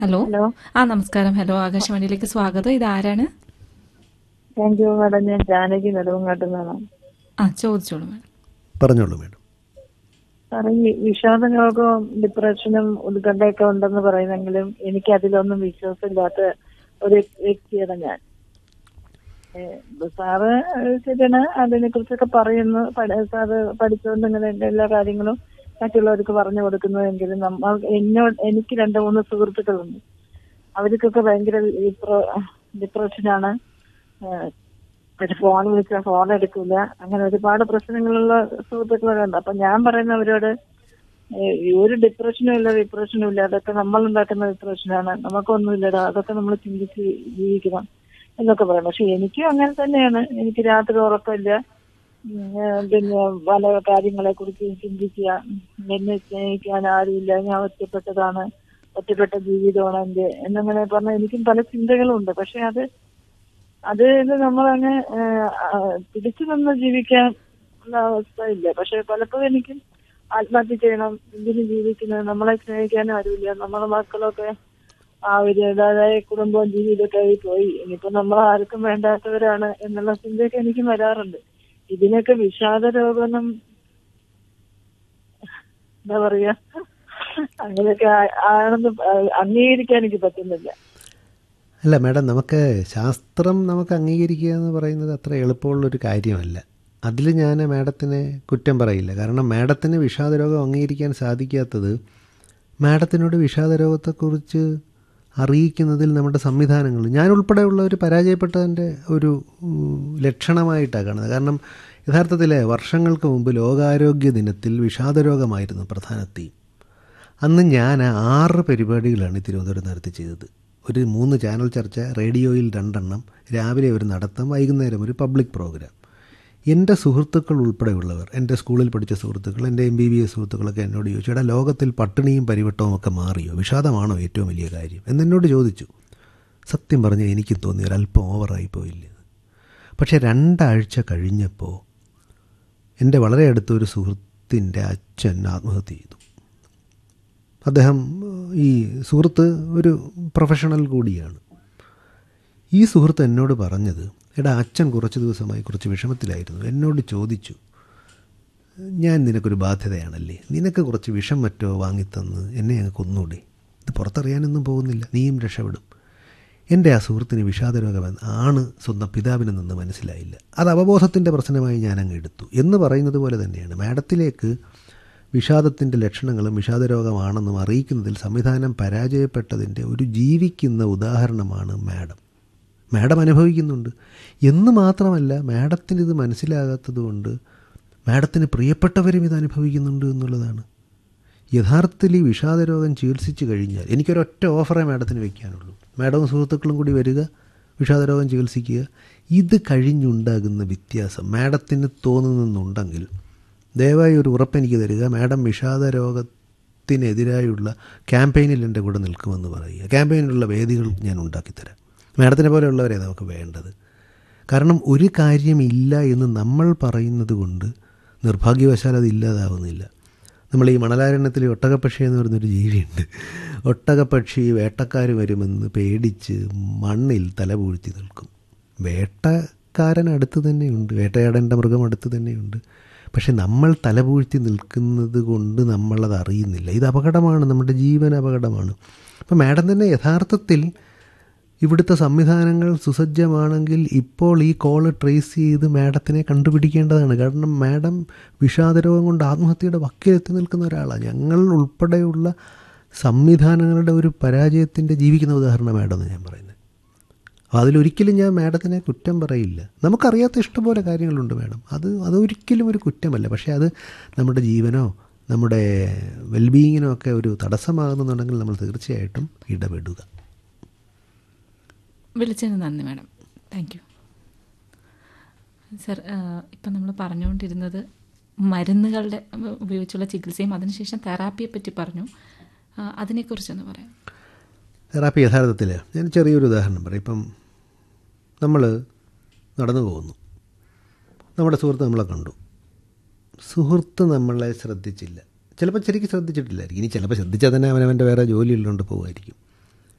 hello hello ആ നമസ്കാരം hello ആകാശവാണിയിലേക്ക് സ്വാഗതം ഇത് ആരാണ് താങ്ക് യു മാഡം ഞാൻ ജാനകി നെടുവങ്ങാട്ട് നിന്നാണ് ആ ചോദിച്ചോളൂ മാഡം പറഞ്ഞോളൂ മേഡം സാറേ ഈ വിഷാദ രോഗവും ഡിപ്രഷനും ഉത്കണ്ഠയൊക്കെ ഉണ്ടെന്ന് പറയുന്നെങ്കിലും എനിക്ക് അതിലൊന്നും വിശ്വാസമില്ലാത്ത ഒരു വ്യക്തിയാണ് ഞാൻ ഏ, സാറ് ശരിയാണ് അതിനെ കുറിച്ചൊക്കെ പറയുന്നു പഠി- സാറ് പഠിച്ചുകൊണ്ട് ഇങ്ങനെ എല്ലാ കാര്യങ്ങളും മറ്റുള്ളവർക്ക് പറഞ്ഞു കൊടുക്കുന്നതെങ്കിലും നമ്മൾ എന്നോട് എനിക്ക് രണ്ട് മൂന്ന് സുഹൃത്തുക്കളുണ്ട് അവർക്കൊക്കെ ഭയങ്കര ഡിപ്ര- ഡിപ്രഷനാണ് ഏഹ് ഒരു ഫോൺ വിളിച്ചാൽ ഫോൺ എടുക്കില്ല അങ്ങനെ ഒരുപാട് പ്രശ്നങ്ങളുള്ള സുഹൃത്തുക്കളൊക്കെ ഉണ്ട് അപ്പൊ ഞാൻ പറയുന്നവരോട് ഏഹ് ഈ ഒരു ഡിപ്രഷനും ഇല്ല ഡിപ്രഷനും ഇല്ല അതൊക്കെ നമ്മൾ ഉണ്ടാക്കുന്ന ഡിപ്രഷനാണ് നമുക്കൊന്നുമില്ലടാ അതൊക്കെ നമ്മൾ ചിന്തിച്ച് ജീവിക്കണം എന്നൊക്കെ പറയും പക്ഷെ എനിക്കും അങ്ങനെ തന്നെയാണ് എനിക്ക് രാത്രി ഉറക്കമില്ല ഉം, ഏഹ് പിന്നെ പല കാര്യങ്ങളെ കുറിച്ച് ചിന്തിക്കുക എന്നെ സ്നേഹിക്കാൻ ആരുമില്ല ഞാൻ ഒറ്റപ്പെട്ടതാണ് ഒറ്റപ്പെട്ട ജീവിതമാണ് എന്റെ എന്നങ്ങനെ പറഞ്ഞ എനിക്കും പല ചിന്തകളും ഉണ്ട് പക്ഷെ അത് അത് ഇത് നമ്മളങ്ങ് ഏഹ്, ആ, പിടിച്ചു നിന്ന് ജീവിക്കാൻ ഉള്ള അവസ്ഥ ഇല്ല പക്ഷെ പലപ്പോഴും എനിക്ക് ആത്മഹത്യ ചെയ്യണം എന്തിനു ജീവിക്കുന്നത് നമ്മളെ സ്നേഹിക്കാനും ആരുമില്ല നമ്മളെ മക്കളൊക്കെ ആ ഒരു അതായ കുടുംബവും ജീവിതമൊക്കെ ആയി പോയി ഇനിയിപ്പോ നമ്മൾ ആർക്കും വേണ്ടാത്തവരാണ് എന്നുള്ള ചിന്തയൊക്കെ എനിക്ക് വരാറുണ്ട് ഇതിനൊക്കെ വിഷാദ രോഗമൊന്നും എന്താ പറയാ അങ്ങനെയൊക്കെ ആ- ആണെന്ന് അംഗീകരിക്കാൻ എനിക്ക് പറ്റുന്നില്ല അല്ല മേഡം നമുക്ക് ശാസ്ത്രം നമുക്ക് അംഗീകരിക്കുക എന്ന് പറയുന്നത് അത്ര എളുപ്പമുള്ളൊരു കാര്യമല്ല അതിൽ ഞാൻ മാഡത്തിനെ കുറ്റം പറയില്ല കാരണം മാഡത്തിന് വിഷാദരോഗം അംഗീകരിക്കാൻ സാധിക്കാത്തത് മാഡത്തിനോട് വിഷാദരോഗത്തെക്കുറിച്ച് അറിയിക്കുന്നതിൽ നമ്മുടെ സംവിധാനങ്ങൾ ഞാൻ ഉൾപ്പെടെയുള്ളവർ പരാജയപ്പെട്ടതിൻ്റെ ഒരു ഉം, ലക്ഷണമായിട്ടാണ് കാണുന്നത് കാരണം യഥാർത്ഥത്തിൽ വർഷങ്ങൾക്ക് മുമ്പ് ലോകാരോഗ്യ ദിനത്തിൽ വിഷാദരോഗമായിരുന്നു പ്രധാന തീം അന്ന് ഞാൻ ആറ് പരിപാടികളാണ് ഈ തിരുവനന്തപുരം നടത്തി ചെയ്തത് ഒരു മൂന്ന് ചാനൽ ചർച്ച റേഡിയോയിൽ രണ്ടെണ്ണം രാവിലെ ഒരു നടത്തം വൈകുന്നേരം ഒരു പബ്ലിക് പ്രോഗ്രാം എൻ്റെ സുഹൃത്തുക്കൾ ഉൾപ്പെടെയുള്ളവർ എൻ്റെ സ്കൂളിൽ പഠിച്ച സുഹൃത്തുക്കൾ എൻ്റെ എം ബി ബി എസ് സുഹൃത്തുക്കളൊക്കെ എന്നോട് ചോദിച്ചു എടാ ലോകത്തിൽ പട്ടിണിയും പരിവട്ടവും ഒക്കെ മാറിയോ വിഷാദമാണോ ഏറ്റവും വലിയ കാര്യം എന്നെന്നോട് ചോദിച്ചു സത്യം പറഞ്ഞാൽ എനിക്കും തോന്നി ഒരല്പം ഓവറായി പോയില്ലേ പക്ഷേ രണ്ടാഴ്ച കഴിഞ്ഞപ്പോൾ എൻ്റെ വളരെ അടുത്ത ഒരു സുഹൃത്തിൻ്റെ അച്ഛൻ ആത്മഹത്യ ചെയ്തു അദ്ദേഹം ഈ സുഹൃത്ത് ഒരു പ്രൊഫഷണൽ കൂടിയാണ് ഈ സുഹൃത്ത് എന്നോട് പറഞ്ഞത് എടാ അച്ഛൻ കുറച്ച് ദിവസമായി കുറച്ച് വിഷമത്തിലായിരുന്നു എന്നോട് ചോദിച്ചു ഞാൻ നിനക്കൊരു ബാധ്യതയാണല്ലേ നിനക്ക് കുറച്ച് വിഷം മറ്റോ വാങ്ങിത്തന്ന് എന്നെ അങ്ങ് കൊന്നൂടെ ഇത് പുറത്തറിയാനൊന്നും പോകുന്നില്ല നീയും രക്ഷപ്പെടും എൻ്റെ ആ സുഹൃത്തിന് വിഷാദരോഗമെന്ന് ആണ് സ്വന്തം പിതാവിന് നിന്ന് മനസ്സിലായില്ല അത് അവബോധത്തിൻ്റെ പ്രശ്നമായി ഞാൻ അങ്ങ് എടുത്തു എന്ന് പറയുന്നത് പോലെ തന്നെയാണ് മാഡത്തിലേക്ക് വിഷാദത്തിൻ്റെ ലക്ഷണങ്ങളും വിഷാദരോഗമാണെന്നും അറിയിക്കുന്നതിൽ സംവിധാനം പരാജയപ്പെട്ടതിൻ്റെ ഒരു ജീവിക്കുന്ന ഉദാഹരണമാണ് മാഡം മാഡം അനുഭവിക്കുന്നുണ്ട് എന്ന് മാത്രമല്ല മാഡത്തിന് ഇത് മനസ്സിലാകാത്തതുകൊണ്ട് മാഡത്തിന് പ്രിയപ്പെട്ടവരും ഇത് അനുഭവിക്കുന്നുണ്ട് എന്നുള്ളതാണ് യഥാർത്ഥത്തിൽ ഈ വിഷാദരോഗം ചികിത്സിച്ച് കഴിഞ്ഞാൽ എനിക്കൊരൊറ്റ ഓഫറേ മാഡത്തിന് വെക്കാനുള്ളൂ മാഡവും സുഹൃത്തുക്കളും കൂടി വരിക വിഷാദരോഗം ചികിത്സിക്കുക ഇത് കഴിഞ്ഞുണ്ടാകുന്ന വ്യത്യാസം മാഡത്തിന് തോന്നുന്നുണ്ടെങ്കിൽ ദയവായി ഒരു ഉറപ്പ് എനിക്ക് തരിക മാഡം വിഷാദരോഗത്തിനെതിരായുള്ള ക്യാമ്പയിനിൽ എൻ്റെ കൂടെ നിൽക്കുമെന്ന് പറയുക ക്യാമ്പയിനിലുള്ള വേദികൾ ഞാൻ ഉണ്ടാക്കിത്തരാം മാഡത്തിനെ പോലെയുള്ളവരെ നമുക്ക് വേണ്ടത് കാരണം ഒരു കാര്യമില്ല എന്ന് നമ്മൾ പറയുന്നത് കൊണ്ട് നിർഭാഗ്യവശാൽ അത് ഇല്ലാതാവുന്നില്ല നമ്മൾ ഈ മണലാരണ്യത്തിൽ ഒട്ടകപ്പക്ഷി എന്ന് പറയുന്നൊരു ജീവിയുണ്ട് ഒട്ടകപ്പക്ഷി വേട്ടക്കാർ വരുമെന്ന് പേടിച്ച് മണ്ണിൽ തലപൂഴ്ത്തി നിൽക്കും വേട്ടക്കാരൻ അടുത്ത് തന്നെയുണ്ട് വേട്ടയാടേണ്ട മൃഗം അടുത്ത് തന്നെയുണ്ട് പക്ഷെ നമ്മൾ തലപൂഴ്ത്തി നിൽക്കുന്നത് കൊണ്ട് നമ്മളത് അറിയുന്നില്ല ഇത് അപകടമാണ് നമ്മുടെ ജീവൻ അപകടമാണ് അപ്പം മാഡം തന്നെ യഥാർത്ഥത്തിൽ ഇവിടുത്തെ സംവിധാനങ്ങൾ സുസജ്ജമാണെങ്കിൽ ഇപ്പോൾ ഈ കോള് ട്രേസ് ചെയ്ത് മാഡത്തിനെ കണ്ടുപിടിക്കേണ്ടതാണ് കാരണം മാഡം വിഷാദരോഗം കൊണ്ട് ആത്മഹത്യയുടെ വക്കിലെത്തി നിൽക്കുന്ന ഒരാളാണ് ഞങ്ങൾ ഉൾപ്പെടെയുള്ള സംവിധാനങ്ങളുടെ ഒരു പരാജയത്തിൻ്റെ ജീവിക്കുന്ന ഉദാഹരണം മാഡം എന്ന് ഞാൻ പറയുന്നത് അപ്പോൾ അതിലൊരിക്കലും ഞാൻ മാഡത്തിനെ കുറ്റം പറയില്ല നമുക്കറിയാത്ത ഇഷ്ടംപോലെ കാര്യങ്ങളുണ്ട് മാഡം അത് അതൊരിക്കലും ഒരു കുറ്റമല്ല പക്ഷേ അത് നമ്മുടെ ജീവനോ നമ്മുടെ വെൽബീയിങ്ങിനോ ഒക്കെ ഒരു തടസ്സമാകുന്നുണ്ടെങ്കിൽ നമ്മൾ തീർച്ചയായിട്ടും ഇടപെടുക വിളിച്ചതിന് നന്ദി മാഡം താങ്ക് യു സർ ഇപ്പം നമ്മൾ പറഞ്ഞുകൊണ്ടിരുന്നത് മരുന്നുകളുടെ ഉ- ഉപയോഗിച്ചുള്ള ചികിത്സയും അതിനുശേഷം തെറാപ്പിയെ പറ്റി പറഞ്ഞു ആ, അതിനെക്കുറിച്ചൊന്ന് പറയാം തെറാപ്പി യഥാർത്ഥത്തിൽ ഞാൻ ചെറിയൊരു ഉദാഹരണം പറയാം ഇപ്പം നമ്മൾ നടന്നു പോകുന്നു നമ്മുടെ സുഹൃത്ത് നമ്മളെ കണ്ടു സുഹൃത്ത് നമ്മളെ ശ്രദ്ധിച്ചില്ല ചിലപ്പോൾ ശരിക്കും ശ്രദ്ധിച്ചിട്ടില്ലായിരിക്കും ഇനി ചിലപ്പോൾ ശ്രദ്ധിച്ചാൽ തന്നെ അവനവൻ്റെ വേറെ ജോലിയുള്ളതുകൊണ്ട് പോകുമായിരിക്കും